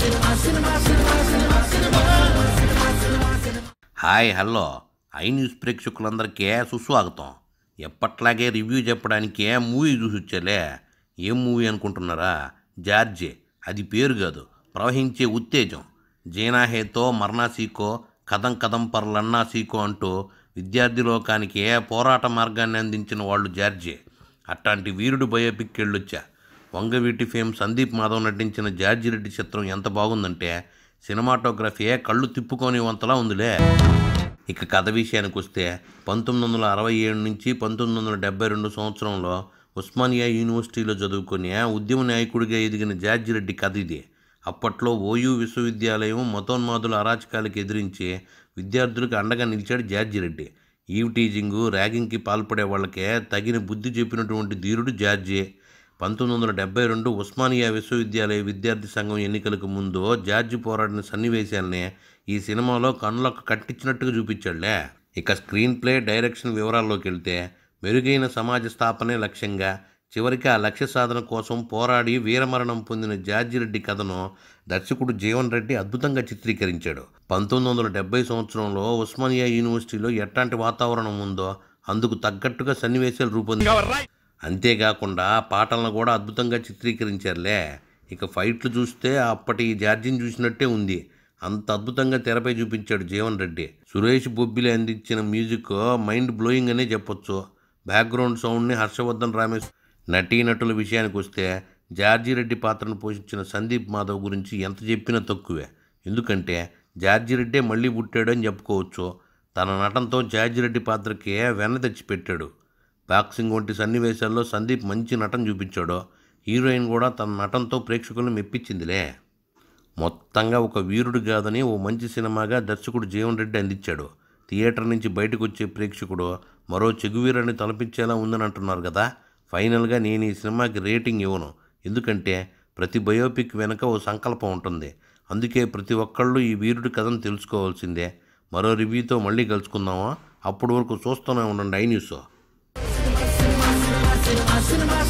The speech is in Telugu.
హాయ్ హలో ఐ న్యూస్ ప్రేక్షకులందరికీ సుస్వాగతం ఎప్పట్లాగే రివ్యూ చెప్పడానికి మూవీ చూసి వచ్చాలే ఏం మూవీ అనుకుంటున్నారా జార్జే అది పేరు కాదు ప్రవహించే ఉత్తేజం జీనాహేతో మరణా సీకో కథం కథం పర్ లన్నా సీకో అంటూ విద్యార్థి లోకానికి పోరాట మార్గాన్ని అందించిన వాళ్ళు జార్జే అట్లాంటి వీరుడు బయోపిక్ వెళ్ళొచ్చా వంగవీటి ఫేమ్ సందీప్ మాధవ్ నటించిన జార్జి రెడ్డి చిత్రం ఎంత బాగుందంటే సినిమాటోగ్రఫీ కళ్ళు తిప్పుకొని వంతలా ఉందిలే ఇక కథ విషయానికి వస్తే పంతొమ్మిది వందల అరవై ఏడు నుంచి పంతొమ్మిది వందల డెబ్బై రెండు సంవత్సరంలో ఉస్మానియా యూనివర్సిటీలో చదువుకుని ఉద్యమ నాయకుడిగా ఎదిగిన జార్జి రెడ్డి కథ ఇది అప్పట్లో ఓయూ విశ్వవిద్యాలయం మతోన్మాదుల అరాచకాలకు ఎదిరించి విద్యార్థులకు అండగా నిలిచాడు జార్జి రెడ్డి ఈవ్ టీజింగు ర్యాగింగ్కి పాల్పడే వాళ్ళకే తగిన బుద్ధి చెప్పినటువంటి ధీరుడు జార్జి పంతొమ్మిది వందల డెబ్బై రెండు ఉస్మానియా విశ్వవిద్యాలయ విద్యార్థి సంఘం ఎన్నికలకు ముందు జార్జి పోరాడిన సన్నివేశాల్ని ఈ సినిమాలో కన్నులకు కట్టించినట్టుగా చూపించాడులే ఇక స్క్రీన్ ప్లే డైరెక్షన్ వివరాల్లోకి వెళ్తే మెరుగైన సమాజ స్థాపనే లక్ష్యంగా చివరికి ఆ లక్ష్య సాధన కోసం పోరాడి వీరమరణం పొందిన జార్జి రెడ్డి కథను దర్శకుడు జీవన్ రెడ్డి అద్భుతంగా చిత్రీకరించాడు పంతొమ్మిది వందల డెబ్బై సంవత్సరంలో ఉస్మానియా యూనివర్సిటీలో ఎట్లాంటి వాతావరణం ఉందో అందుకు తగ్గట్టుగా సన్నివేశాలు రూపొందించారు అంతేకాకుండా పాటలను కూడా అద్భుతంగా చిత్రీకరించారులే ఇక ఫైట్లు చూస్తే అప్పటి జార్జిని చూసినట్టే ఉంది అంత అద్భుతంగా తెరపై చూపించాడు జీవన్ రెడ్డి సురేష్ బొబ్బిలి అందించిన మ్యూజిక్ మైండ్ బ్లోయింగ్ అనే చెప్పొచ్చు బ్యాక్గ్రౌండ్ సౌండ్ని హర్షవర్ధన్ రామేష్ నటీనటుల విషయానికి వస్తే జార్జి రెడ్డి పాత్రను పోషించిన సందీప్ మాధవ్ గురించి ఎంత చెప్పినా తక్కువే ఎందుకంటే జార్జి రెడ్డే మళ్ళీ పుట్టాడు అని చెప్పుకోవచ్చు తన నటనతో జార్జి రెడ్డి పాత్రకి వెన్న తెచ్చిపెట్టాడు బాక్సింగ్ వంటి సన్నివేశాల్లో సందీప్ మంచి నటన చూపించాడు హీరోయిన్ కూడా తన నటనతో ప్రేక్షకులను మెప్పించిందిలే మొత్తంగా ఒక వీరుడు కాదని ఓ మంచి సినిమాగా దర్శకుడు జీవన్ రెడ్డి అందించాడు థియేటర్ నుంచి బయటకు వచ్చే ప్రేక్షకుడు మరో చెగువీరని తలపించేలా ఉందని అంటున్నారు కదా ఫైనల్గా నేను ఈ సినిమాకి రేటింగ్ ఇవ్వను ఎందుకంటే ప్రతి బయోపిక్ వెనుక ఓ సంకల్పం ఉంటుంది అందుకే ప్రతి ఒక్కళ్ళు ఈ వీరుడి కథను తెలుసుకోవాల్సిందే మరో రివ్యూతో మళ్ళీ కలుసుకుందామా అప్పటి వరకు చూస్తూనే ఉండండి ఐ న్యూస్ cinema, cinema,